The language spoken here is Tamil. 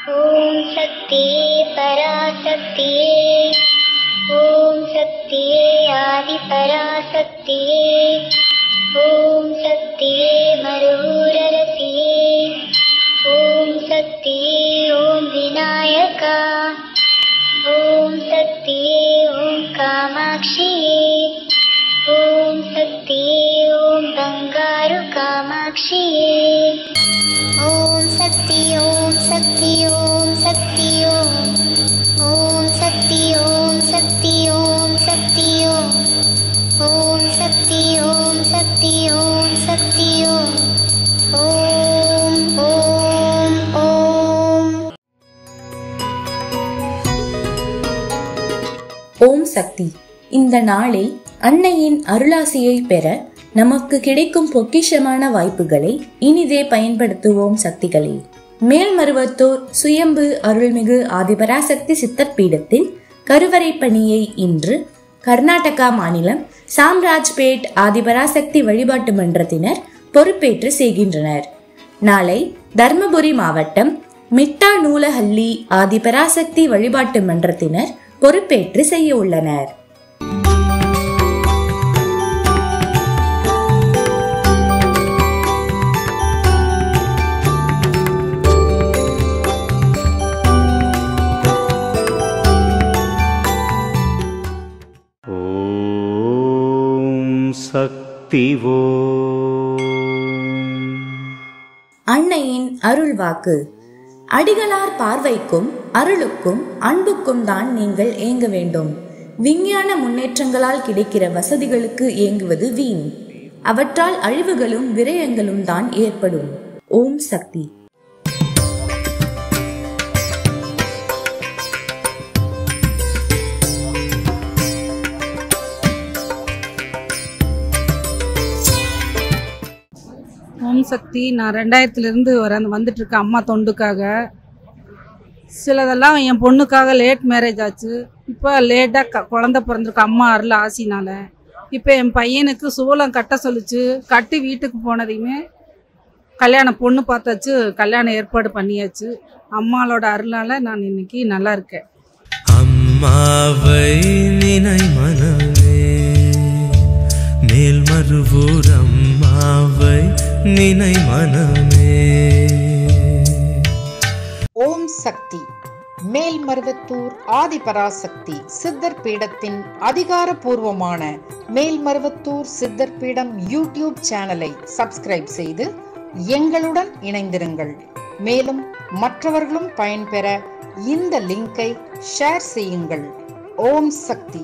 ஓம் சக்தியே பராசக்தியே ஓம் சக்தியே ஆதி பராசக்தியே ஓம் சக்தியே மருரரசியே ஓம் சக்தியே ஓம் விநாயகா ஓம் சக்தியே ஓம் காமாட்சியே ஓம் சக்தியே ஓம் பங்காரு காமாட்சியே ஓம் சக்தி ஓம் சக்தி ஓம் சக்தி ஓம் ஓம் சக்தி ஓம் சக்தி ஓம் சக்தி ஓம் ஓம் சக்தி ஓம் சக்தி ஓம் சக்தி ஓம் ஓம் ஓம் ஓம் ஓம் சக்தி இந்த நாளில் அன்னையின் அருளாசியை பெற நமக்கு கிடைக்கும் பொக்கிஷமான வாய்ப்புகளை இனிதே பயன்படுத்துவோம் சக்திகளே மேல்மருவத்தூர் சுயம்பு அருள்மிகு ஆதிபராசக்தி சித்தர் பீடத்தில் கருவறை பணியை இன்று கர்நாடகா மாநிலம் சாம்ராஜ்பேட் ஆதிபராசக்தி வழிபாட்டு மன்றத்தினர் பொறுப்பேற்று செய்கின்றனர் நாளை தர்மபுரி மாவட்டம் மிட்டா நூலஹள்ளி ஆதிபராசக்தி வழிபாட்டு மன்றத்தினர் பொறுப்பேற்று செய்ய உள்ளனர் ॐ शक्तिवो அன்னையின் அருள் வாக்கு அடிகளார் பார்வைக்கும் அருளுக்கும் அன்புக்கும் தான் நீங்கள் ஏங்க வேண்டும் விஞ்ஞான முன்னேற்றங்களால் கிடைக்கிற வசதிகளுக்கு ஏங்குவது வீண் அவற்றால் அழிவுகளும் விரயங்களும் தான் ஏற்படும் ஓம் சக்தி ஓம் சக்தி நான் ரெண்டாயிரத்துலேருந்து வர வந்துட்டு இருக்கேன் அம்மா தொண்டுக்காக சிலதெல்லாம் என் பொண்ணுக்காக லேட் மேரேஜ் ஆச்சு இப்போ லேட்டாக க குழந்த பிறந்திருக்கு அம்மா அருள் ஆசினால இப்போ என் பையனுக்கு சூளம் கட்ட சொல்லிச்சு கட்டி வீட்டுக்கு போனதையுமே கல்யாணம் பொண்ணு பார்த்தாச்சு கல்யாணம் ஏற்பாடு பண்ணியாச்சு அம்மாளோட அருளால் நான் இன்னைக்கு நல்லா இருக்கேன் அம்மாவை நினை மனமே மேல்மருவூர் அம்மாவை நினை மனமே ஓம் சக்தி மேல்மருவத்தூர் ஆதிபராசக்தி சித்தர் பீடத்தின் அதிகாரப்பூர்வமான மேல்மருவத்தூர் சித்தர் பீடம் யூடியூப் சேனலை சப்ஸ்கிரைப் செய்து எங்களுடன் இணைந்திருங்கள் மேலும் மற்றவர்களும் பயன்பெற இந்த லிங்கை ஷேர் செய்யுங்கள் ஓம் சக்தி